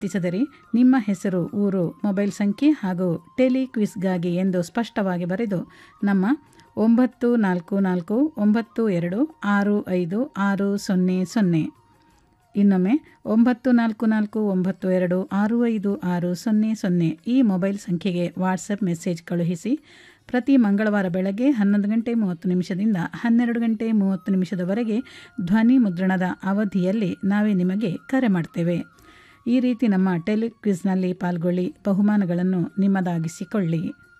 ತಿಳಿಸಿದಿರಿ ನಿಮ್ಮ ಹೆಸರು ಊರು ಮೊಬೈಲ್ ಸಂಖ್ಯೆ ಹಾಗೂ ಟೆಲಿ ಕ್ವಿಸ್ಗಾಗಿ ಎಂದು ಸ್ಪಷ್ಟವಾಗಿ ಬರೆದು ನಮ್ಮ ಒಂಬತ್ತು ನಾಲ್ಕು ನಾಲ್ಕು ಒಂಬತ್ತು ಎರಡು ಆರು ಐದು ಆರು ಸೊನ್ನೆ ಸೊನ್ನೆ ಇನ್ನೊಮ್ಮೆ ಒಂಬತ್ತು ನಾಲ್ಕು ನಾಲ್ಕು ಒಂಬತ್ತು ಎರಡು ಆರು ಐದು ಆರು ಸೊನ್ನೆ ಸೊನ್ನೆ ಈ ಮೊಬೈಲ್ ಸಂಖ್ಯೆಗೆ ವಾಟ್ಸಪ್ ಮೆಸೇಜ್ ಕಳುಹಿಸಿ ಪ್ರತಿ ಮಂಗಳವಾರ ಬೆಳಗ್ಗೆ ಹನ್ನೊಂದು ಗಂಟೆ ಮೂವತ್ತು ನಿಮಿಷದಿಂದ ಹನ್ನೆರಡು ಗಂಟೆ ಮೂವತ್ತು ನಿಮಿಷದವರೆಗೆ ಧ್ವನಿ ಮುದ್ರಣದ ಅವಧಿಯಲ್ಲಿ ನಾವೇ ನಿಮಗೆ ಕರೆ ಮಾಡ್ತೇವೆ ಈ ರೀತಿ ನಮ್ಮ ಟೆಲಿ ಕ್ವಿಜ್ನಲ್ಲಿ ಪಾಲ್ಗೊಳ್ಳಿ ಬಹುಮಾನಗಳನ್ನು ನಿಮ್ಮದಾಗಿಸಿಕೊಳ್ಳಿ